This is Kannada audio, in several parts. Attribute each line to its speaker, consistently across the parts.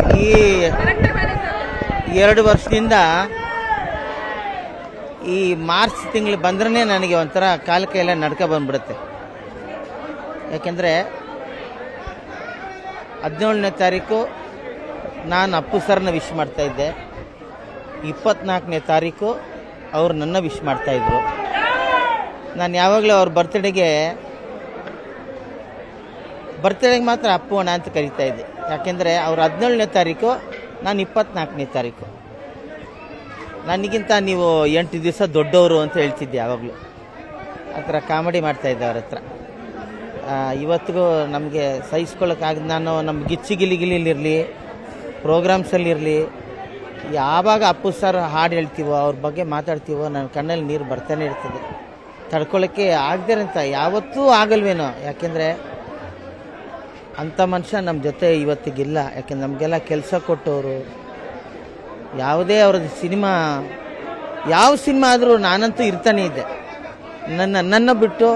Speaker 1: ಈ ಎರಡು ವರ್ಷದಿಂದ ಈ ಮಾರ್ಚ್ ತಿಂಗಳು ಬಂದ್ರೆ ನನಗೆ ಒಂಥರ ಕಾಲ ಕೈಯೆಲ್ಲ ನಡ್ಕ ಬಂದ್ಬಿಡುತ್ತೆ ಯಾಕೆಂದರೆ ಹದಿನೇಳನೇ ತಾರೀಕು ನಾನು ಅಪ್ಪು ಸರ್ನ ವಿಶ್ ಮಾಡ್ತಾ ಇದ್ದೆ ಇಪ್ಪತ್ನಾಲ್ಕನೇ ತಾರೀಕು ಅವರು ನನ್ನ ವಿಶ್ ಮಾಡ್ತಾಯಿದ್ರು ನಾನು ಯಾವಾಗಲೂ ಅವ್ರ ಬರ್ತ್ಡೇಗೆ ಬರ್ತ್ಡೇಗೆ ಮಾತ್ರ ಅಪ್ಪು ಅಣ್ಣ ಅಂತ ಕರಿತಾ ಇದ್ದೆ ಯಾಕೆಂದರೆ ಅವ್ರು ಹದಿನೇಳನೇ ತಾರೀಕು ನಾನು ಇಪ್ಪತ್ನಾಲ್ಕನೇ ತಾರೀಕು ನನಗಿಂತ ನೀವು ಎಂಟು ದಿವಸ ದೊಡ್ಡವರು ಅಂತ ಹೇಳ್ತಿದ್ದೆ ಯಾವಾಗಲೂ ಆ ಥರ ಕಾಮಿಡಿ ಮಾಡ್ತಾಯಿದ್ದೆ ಅವ್ರ ಹತ್ರ ಆ, ಇವತ್ತಿಗೂ ನಮಗೆ ಸಹಿಸ್ಕೊಳ್ಳೋಕ್ಕಾಗ ನಾನು ನಮ್ಮ ಗಿಚ್ಚಿ ಗಿಲಿ ಗಿಲಿಲಿರಲಿ ಪ್ರೋಗ್ರಾಮ್ಸಲ್ಲಿರಲಿ ಯಾವಾಗ ಅಪ್ಪು ಸರ್ ಹಾಡು ಹೇಳ್ತೀವೋ ಅವ್ರ ಬಗ್ಗೆ ಮಾತಾಡ್ತೀವೋ ನನ್ನ ಕಣ್ಣಲ್ಲಿ ನೀರು ಬರ್ತಾನೆ ಇರ್ತದೆ ತಡ್ಕೊಳ್ಳೋಕ್ಕೆ ಆಗದೆ ಅಂತ ಯಾವತ್ತೂ ಆಗಲ್ವೇನೋ ಯಾಕೆಂದರೆ ಅಂಥ ಮನುಷ್ಯ ನಮ್ಮ ಜೊತೆ ಇವತ್ತಿಗಿಲ್ಲ ಯಾಕೆಂದ್ರೆ ನಮಗೆಲ್ಲ ಕೆಲಸ ಕೊಟ್ಟವರು ಯಾವುದೇ ಅವ್ರದ್ದು ಸಿನಿಮಾ ಯಾವ ಸಿನಿಮಾ ಆದರೂ ನಾನಂತೂ ಇರ್ತಾನೆ ಇದ್ದೆ ನನ್ನ ನನ್ನ ಬಿಟ್ಟು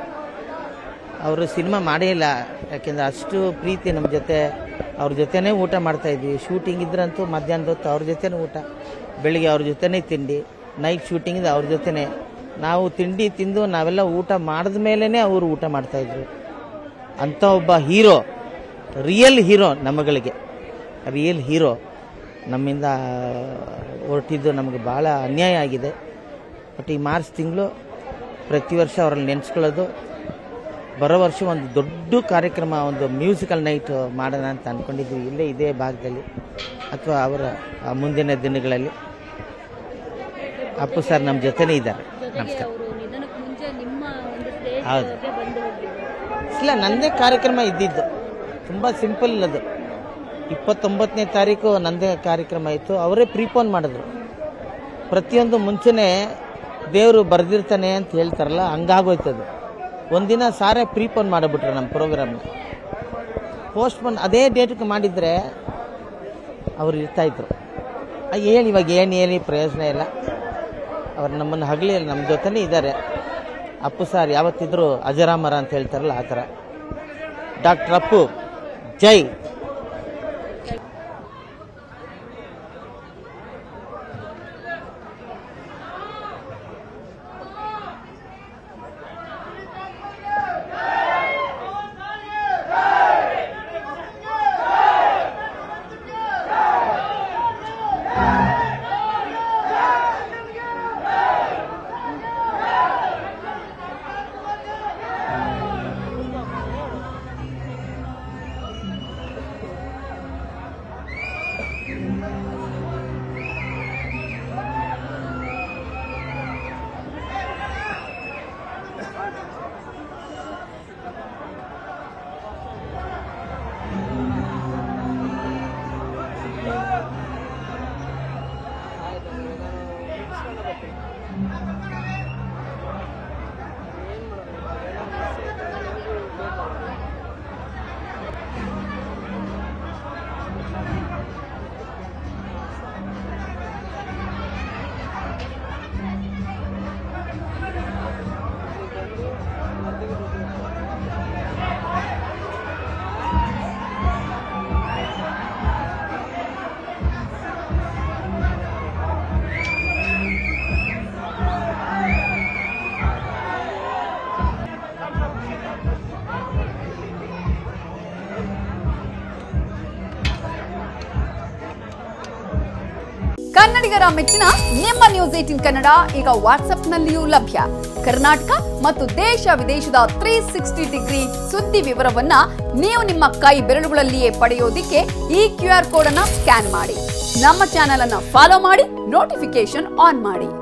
Speaker 1: ಅವರು ಸಿನಿಮಾ ಮಾಡೇ ಇಲ್ಲ ಯಾಕೆಂದರೆ ಅಷ್ಟು ಪ್ರೀತಿ ನಮ್ಮ ಜೊತೆ ಅವ್ರ ಜೊತೆನೇ ಊಟ ಮಾಡ್ತಾ ಇದ್ವಿ ಶೂಟಿಂಗ್ ಇದ್ರಂತೂ ಮಧ್ಯಾಹ್ನದ ಹೊತ್ತು ಅವ್ರ ಜೊತೆನೇ ಊಟ ಬೆಳಿಗ್ಗೆ ಅವ್ರ ಜೊತೆನೇ ತಿಂಡಿ ನೈಟ್ ಶೂಟಿಂಗ್ ಇದೆ ಅವ್ರ ಜೊತೆನೇ ನಾವು ತಿಂಡಿ ತಿಂದು ನಾವೆಲ್ಲ ಊಟ ಮಾಡಿದ ಮೇಲೇ ಅವರು ಊಟ ಮಾಡ್ತಾಯಿದ್ರು ಅಂಥ ಒಬ್ಬ ಹೀರೋ ರಿಯಲ್ ಹೀರೋ ನಮ್ಮಗಳಿಗೆ ರಿಯಲ್ ಹೀರೋ ನಮ್ಮಿಂದ ಹೊರಟಿದ್ದು ನಮಗೆ ಭಾಳ ಅನ್ಯಾಯ ಆಗಿದೆ ಬಟ್ ಈ ಮಾರ್ಚ್ ತಿಂಗಳು ಪ್ರತಿ ವರ್ಷ ಅವರಲ್ಲಿ ನೆನೆಸ್ಕೊಳ್ಳೋದು ಬರೋ ವರ್ಷ ಒಂದು ದೊಡ್ಡ ಕಾರ್ಯಕ್ರಮ ಒಂದು ಮ್ಯೂಸಿಕಲ್ ನೈಟ್ ಮಾಡೋಣ ಅಂತ ಅಂದ್ಕೊಂಡಿದ್ವಿ ಇಲ್ಲೇ ಇದೇ ಭಾಗದಲ್ಲಿ ಅಥವಾ ಅವರ ಆ ಮುಂದಿನ ದಿನಗಳಲ್ಲಿ ಅಪ್ಪು ಸರ್ ನಮ್ಮ ಜೊತೆನೇ ಇದ್ದಾರೆ ನಮಸ್ಕಾರ
Speaker 2: ಅವರು ನಿಧನಕ್ಕೆ ಮುಂಚೆ ನಿಮ್ಮ ಒಂದು ಸ್ಟೇಜ್
Speaker 1: ಹೌದು.
Speaker 2: ಬಂದು ಹೋಗಿದ್ರು
Speaker 1: ಇಲ್ಲ ನನ್ನದೇ ಕಾರ್ಯಕ್ರಮ ಇದ್ದಿದ್ದು ತುಂಬ ಸಿಂಪಲ್ ಅದು ಇಪ್ಪತ್ತೊಂಬತ್ತನೇ ತಾರೀಕು ನಂದೇ ಕಾರ್ಯಕ್ರಮ ಇತ್ತು ಅವರೇ ಪ್ರೀಪೋನ್ ಮಾಡಿದ್ರು ಪ್ರತಿಯೊಂದು ಮುಂಚೆನೇ ದೇವರು ಬರೆದಿರ್ತಾನೆ ಅಂತ ಹೇಳ್ತಾರಲ್ಲ ಹಂಗಾಗೋಯ್ತದು ಒಂದಿನ ಸಾರೇ ಪ್ರೀಪೋನ್ ಮಾಡಿಬಿಟ್ರು ನಮ್ಮ ಪ್ರೋಗ್ರಾಮ್ನ ಪೋಸ್ಟ್ಪೋನ್ ಅದೇ ಡೇಟ್ಗೆ ಮಾಡಿದರೆ ಅವ್ರು ಇರ್ತಾಯಿದ್ರು ಆ, ಹೇಳಿ ಇವಾಗ ಏನು ಹೇಳಿ ಪ್ರಯೋಜನ ಇಲ್ಲ ಅವ್ರು ನಮ್ಮನ್ನು ಹಗಲಿ ನಮ್ಮ ಜೊತೆನೇ ಇದ್ದಾರೆ ಅಪ್ಪು ಸಾರ್ ಯಾವತ್ತಿದ್ರು ಅಜರಾಮರ ಅಂತ ಹೇಳ್ತಾರಲ್ಲ ಆ ಥರ ಡಾಕ್ಟರ್ ಅಪ್ಪು ಜೈ
Speaker 3: ಕನ್ನಡಿಗರ ಮೆಚ್ಚಿನ ನಿಮ್ಮ ನ್ಯೂಸ್ ಏಟಿನ್ ಕನ್ನಡ ಈಗ ವಾಟ್ಸ್ಆಪ್ನಲ್ಲಿಯೂ ಲಭ್ಯ ಕರ್ನಾಟಕ ಮತ್ತು ದೇಶ ವಿದೇಶದ ತ್ರೀ ಸಿಕ್ಸ್ಟಿ ಡಿಗ್ರಿ ಸುದ್ದಿ ವಿವರವನ್ನ ನೀವು ನಿಮ್ಮ ಕೈ ಬೆರಳುಗಳಲ್ಲಿಯೇ ಪಡೆಯೋದಿಕ್ಕೆ ಈ ಕ್ಯೂ ಆರ್ ಕೋಡ್ ಅನ್ನ ಸ್ಕ್ಯಾನ್ ಮಾಡಿ ನಮ್ಮ ಚಾನೆಲ್ ಅನ್ನ ಫಾಲೋ ಮಾಡಿ ನೋಟಿಫಿಕೇಶನ್ ಆನ್ ಮಾಡಿ